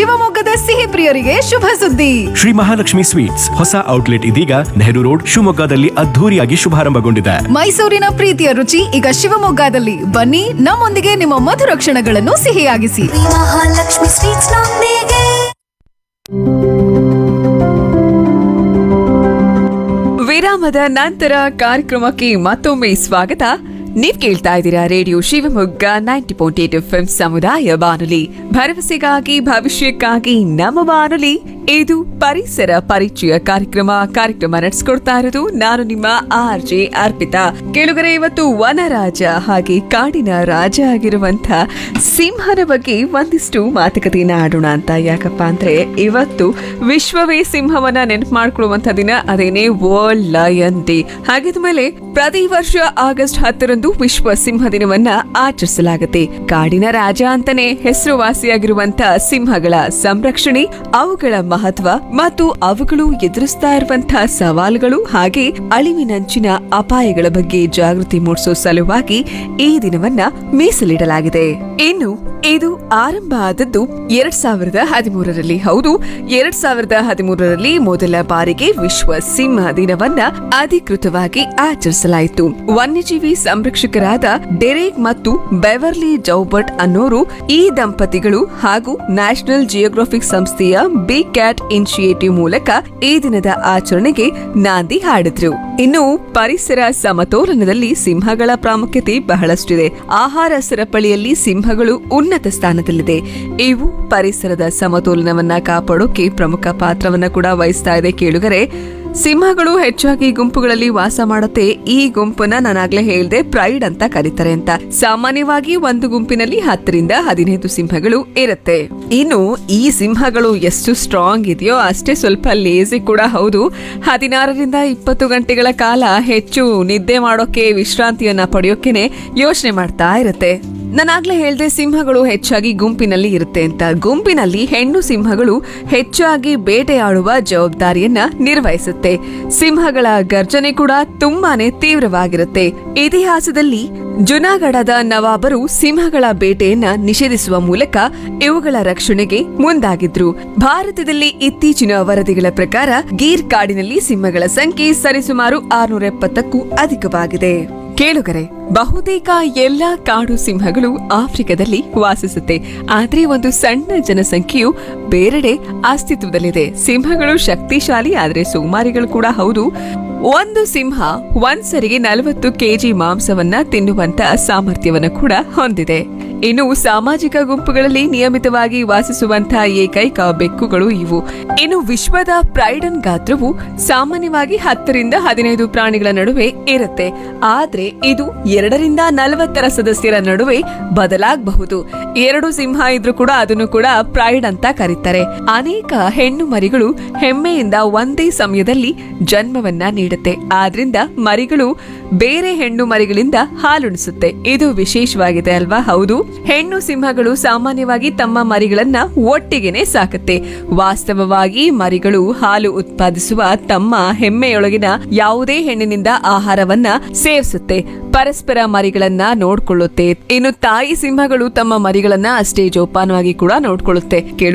ಶಿವಮೊಗ್ಗದ ಸಿಹಿ ಪ್ರಿಯರಿಗೆ ಶುಭ ಸುದ್ದಿ ಶ್ರೀ ಮಹಾಲಕ್ಷ್ಮಿ ಸ್ವೀಟ್ಸ್ ಹೊಸ ಔಟ್ಲೆಟ್ ಇದೀಗ ನೆಹರು ರೋಡ್ ಶಿವಮೊಗ್ಗದಲ್ಲಿ ಅದ್ಧೂರಿಯಾಗಿ ಶುಭಾರಂಭಗೊಂಡಿದೆ ಮೈಸೂರಿನ ಪ್ರೀತಿಯ ರುಚಿ ಈಗ ಶಿವಮೊಗ್ಗದಲ್ಲಿ ಬನ್ನಿ ನಮ್ಮೊಂದಿಗೆ ನಿಮ್ಮ ಮಧುರ ಕ್ಷಣಗಳನ್ನು ಸಿಹಿಯಾಗಿಸಿ ಮಹಾಲಕ್ಷ್ಮಿ ಸ್ವೀಟ್ಸ್ ನೊಂದಿಗೆ ವಿರಾಮದ ನಂತರ ಕಾರ್ಯಕ್ರಮಕ್ಕೆ ಮತ್ತೊಮ್ಮೆ ಸ್ವಾಗತ ನೀವ್ ಕೇಳ್ತಾ ಇದ್ದೀರಾ radio Shivamogga ninety point eight F ಸಮುದಾಯ ಬಾನುಲಿ ಭರವಸೆಗಾಗಿ ಭವಿಷ್ಯಕ್ಕಾಗಿ ನಮ್ಮ ಬಾನುಲಿ ಇದು ಪರಿಸರ ಪರಿಚಯ ಕಾರ್ಯಕ್ರಮ ಕಾರ್ಯಕ್ರಮ ನಡೆಸ್ಕೊಡ್ತಾ ಇರೋದು ನಾನು ನಿಮ್ಮ ಆರ್ ಜೆ ಅರ್ಪಿತಾ ಕೇಳುಗರೆ ಇವತ್ತು ವನರಾಜ ಹಾಗೆ ಕಾಡಿನ ರಾಜ ಆಗಿರುವಂತ ಸಿಂಹನ ಬಗ್ಗೆ ಒಂದಿಷ್ಟು ಮಾತುಕತೆಯನ್ನ ಆಡೋಣ ಅಂತ ಯಾಕಪ್ಪ ಅಂದ್ರೆ ಇವತ್ತು ವಿಶ್ವವೇ ಸಿಂಹವನ್ನ ನೆನಪು ಮಾಡ್ಕೊಳ್ಳುವಂತ ದಿನ ಅದೇನೇ ವರ್ಲ್ಡ್ ಲಯನ್ ಡೇ ಹಾಗಿದ್ಮೇಲೆ ಪ್ರತಿ ವರ್ಷ ಆಗಸ್ಟ್ ಹತ್ತರಂದು ವಿಶ್ವ ಸಿಂಹ ದಿನವನ್ನ ಆಚರಿಸಲಾಗುತ್ತೆ ಕಾಡಿನ ರಾಜ ಅಂತಾನೆ ಹೆಸರುವಾಸಿಯಾಗಿರುವಂತ ಸಿಂಹಗಳ ಸಂರಕ್ಷಣೆ ಅವುಗಳ ಮಹತ್ವ ಮತ್ತು ಅವುಗಳು ಎದುರಿಸ್ತಾ ಇರುವಂತಹ ಸವಾಲುಗಳು ಹಾಗೆ ಅಳಿವಿನಂಚಿನ ಅಪಾಯಗಳ ಬಗ್ಗೆ ಜಾಗೃತಿ ಮೂಡಿಸೋ ಸಲುವಾಗಿ ಈ ದಿನವನ್ನ ಮೀಸಲಿಡಲಾಗಿದೆ ಇನ್ನು ಇದು ಆರಂಭ ಆದದ್ದು ಎರಡ್ ಸಾವಿರದ ಹದಿಮೂರರಲ್ಲಿ ಹೌದು ಎರಡ್ ಸಾವಿರದ ಹದಿಮೂರರಲ್ಲಿ ಮೊದಲ ಬಾರಿಗೆ ವಿಶ್ವ ಸಿಂಹ ದಿನವನ್ನ ಅಧಿಕೃತವಾಗಿ ಆಚರಿಸಲಾಯಿತು ವನ್ಯಜೀವಿ ಸಂರಕ್ಷಕರಾದ ಡೆರೇಕ್ ಮತ್ತು ಬೆವರ್ಲಿ ಜೌಬರ್ಟ್ ಅನ್ನೋರು ಈ ದಂಪತಿಗಳು ಹಾಗೂ ನ್ಯಾಷನಲ್ ಜಿಯೋಗ್ರಫಿಕ್ ಸಂಸ್ಥೆಯ ಬಿಗ್ ಕ್ಯಾಟ್ ಇನಿಷಿಯೇಟಿವ್ ಮೂಲಕ ಈ ದಿನದ ಆಚರಣೆಗೆ ನಾಂದಿ ಹಾಡಿದ್ರು ಇನ್ನು ಪರಿಸರ ಸಮತೋಲನದಲ್ಲಿ ಸಿಂಹಗಳ ಪ್ರಾಮುಖ್ಯತೆ ಬಹಳಷ್ಟಿದೆ ಆಹಾರ ಸರಪಳಿಯಲ್ಲಿ ಸಿಂಹಗಳು ಉನ್ನತ ಸ್ಥಾನದಲ್ಲಿದೆ ಇವು ಪರಿಸರದ ಸಮತೋಲನವನ್ನ ಕಾಪಾಡೋಕೆ ಪ್ರಮುಖ ಪಾತ್ರವನ್ನ ಕೂಡ ವಹಿಸ್ತಾ ಇದೆ ಕೇಳುಗರೆ ಸಿಂಹಗಳು ಹೆಚ್ಚಾಗಿ ಗುಂಪುಗಳಲ್ಲಿ ವಾಸ ಮಾಡುತ್ತೆ ಈ ಗುಂಪನ್ನ ನಾನಾಗ್ಲೇ ಹೇಳ್ದೆ ಪ್ರೈಡ್ ಅಂತ ಕರೀತಾರೆ ಅಂತ ಸಾಮಾನ್ಯವಾಗಿ ಒಂದು ಗುಂಪಿನಲ್ಲಿ ಹತ್ತರಿಂದ ಹದಿನೈದು ಸಿಂಹಗಳು ಇರುತ್ತೆ ಇನ್ನು ಈ ಸಿಂಹಗಳು ಎಷ್ಟು ಸ್ಟ್ರಾಂಗ್ ಇದೆಯೋ ಅಷ್ಟೇ ಸ್ವಲ್ಪ ಲೇಜಿ ಕೂಡ ಹೌದು ಹದಿನಾರರಿಂದ ಇಪ್ಪತ್ತು ಗಂಟೆಗಳ ಕಾಲ ಹೆಚ್ಚು ನಿದ್ದೆ ಮಾಡೋಕೆ ವಿಶ್ರಾಂತಿಯನ್ನ ಪಡೆಯೋಕೆನೆ ಯೋಚನೆ ಮಾಡ್ತಾ ಇರುತ್ತೆ ನಾನಾಗ್ಲೇ ಹೇಳ್ದೆ ಸಿಂಹಗಳು ಹೆಚ್ಚಾಗಿ ಗುಂಪಿನಲ್ಲಿ ಇರುತ್ತೆ ಅಂತ ಗುಂಪಿನಲ್ಲಿ ಹೆಣ್ಣು ಸಿಂಹಗಳು ಹೆಚ್ಚಾಗಿ ಬೇಟೆಯಾಡುವ ಜವಾಬ್ದಾರಿಯನ್ನ ನಿರ್ವಹಿಸುತ್ತೆ ಸಿಂಹಗಳ ಗರ್ಜನೆ ಕೂಡ ತುಂಬಾನೇ ತೀವ್ರವಾಗಿರುತ್ತೆ ಇತಿಹಾಸದಲ್ಲಿ ಜುನಾಗಢದ ನವಾಬರು ಸಿಂಹಗಳ ಬೇಟೆಯನ್ನ ನಿಷೇಧಿಸುವ ಮೂಲಕ ಇವುಗಳ ರಕ್ಷಣೆಗೆ ಮುಂದಾಗಿದ್ರು ಭಾರತದಲ್ಲಿ ಇತ್ತೀಚಿನ ವರದಿಗಳ ಪ್ರಕಾರ ಗೀರ್ ಕಾಡಿನಲ್ಲಿ ಸಿಂಹಗಳ ಸಂಖ್ಯೆ ಸರಿಸುಮಾರು ಆರ್ನೂರ ಎಪ್ಪತ್ತಕ್ಕೂ ಅಧಿಕವಾಗಿದೆ ಕೇಳುಗರೆ ಬಹುತೇಕ ಎಲ್ಲಾ ಕಾಡು ಸಿಂಹಗಳು ಆಫ್ರಿಕಾದಲ್ಲಿ ವಾಸಿಸುತ್ತೆ ಆದ್ರೆ ಒಂದು ಸಣ್ಣ ಜನಸಂಖ್ಯೆಯು ಬೇರೆಡೆ ಅಸ್ತಿತ್ವದಲ್ಲಿದೆ ಸಿಂಹಗಳು ಶಕ್ತಿಶಾಲಿ ಆದ್ರೆ ಸೋಮಾರಿಗಳು ಕೂಡ ಹೌದು ಒಂದು ಸಿಂಹ ಒಂದ್ಸರಿಗೆ ನಲವತ್ತು ಕೆಜಿ ಮಾಂಸವನ್ನ ತಿನ್ನುವಂತ ಸಾಮರ್ಥ್ಯವನ್ನ ಕೂಡ ಹೊಂದಿದೆ ಇನ್ನು ಸಾಮಾಜಿಕ ಗುಂಪುಗಳಲ್ಲಿ ನಿಯಮಿತವಾಗಿ ವಾಸಿಸುವಂತಹ ಏಕೈಕ ಬೆಕ್ಕುಗಳು ಇವು ಇನ್ನು ವಿಶ್ವದ ಪ್ರೈಡನ್ ಗಾತ್ರವು ಸಾಮಾನ್ಯವಾಗಿ ಹತ್ತರಿಂದ ಹದಿನೈದು ಪ್ರಾಣಿಗಳ ನಡುವೆ ಇರುತ್ತೆ ಆದ್ರೆ ಇದು ಎರಡರಿಂದ ನಲವತ್ತರ ಸದಸ್ಯರ ನಡುವೆ ಬದಲಾಗಬಹುದು ಎರಡು ಸಿಂಹ ಇದ್ರೂ ಕೂಡ ಅದನ್ನು ಕೂಡ ಪ್ರೈಡ್ ಅಂತ ಕರೀತಾರೆ ಅನೇಕ ಹೆಣ್ಣು ಮರಿಗಳು ಹೆಮ್ಮೆಯಿಂದ ಒಂದೇ ಸಮಯದಲ್ಲಿ ಜನ್ಮವನ್ನ ನೀಡುತ್ತೆ ಆದ್ರಿಂದ ಮರಿಗಳು ಬೇರೆ ಹೆಣ್ಣು ಮರಿಗಳಿಂದ ಹಾಲುಣಿಸುತ್ತೆ ಇದು ವಿಶೇಷವಾಗಿದೆ ಅಲ್ವಾ ಹೌದು ಹೆಣ್ಣು ಸಿಂಹಗಳು ಸಾಮಾನ್ಯವಾಗಿ ತಮ್ಮ ಮರಿಗಳನ್ನ ಒಟ್ಟಿಗೆನೆ ಸಾಕುತ್ತೆ ವಾಸ್ತವವಾಗಿ ಮರಿಗಳು ಹಾಲು ಉತ್ಪಾದಿಸುವ ತಮ್ಮ ಹೆಮ್ಮೆಯೊಳಗಿನ ಯಾವುದೇ ಹೆಣ್ಣಿನಿಂದ ಆಹಾರವನ್ನ ಸೇವಿಸುತ್ತೆ ಪರಸ್ಪರ ಮರಿಗಳನ್ನ ನೋಡ್ಕೊಳ್ಳುತ್ತೆ ಇನ್ನು ತಾಯಿ ಸಿಂಹಗಳು ತಮ್ಮ ಮರಿಗಳನ್ನ ಅಷ್ಟೇ ಜೋಪಾನವಾಗಿ ಕೂಡ ನೋಡ್ಕೊಳ್ಳುತ್ತೆ ಕೇಳು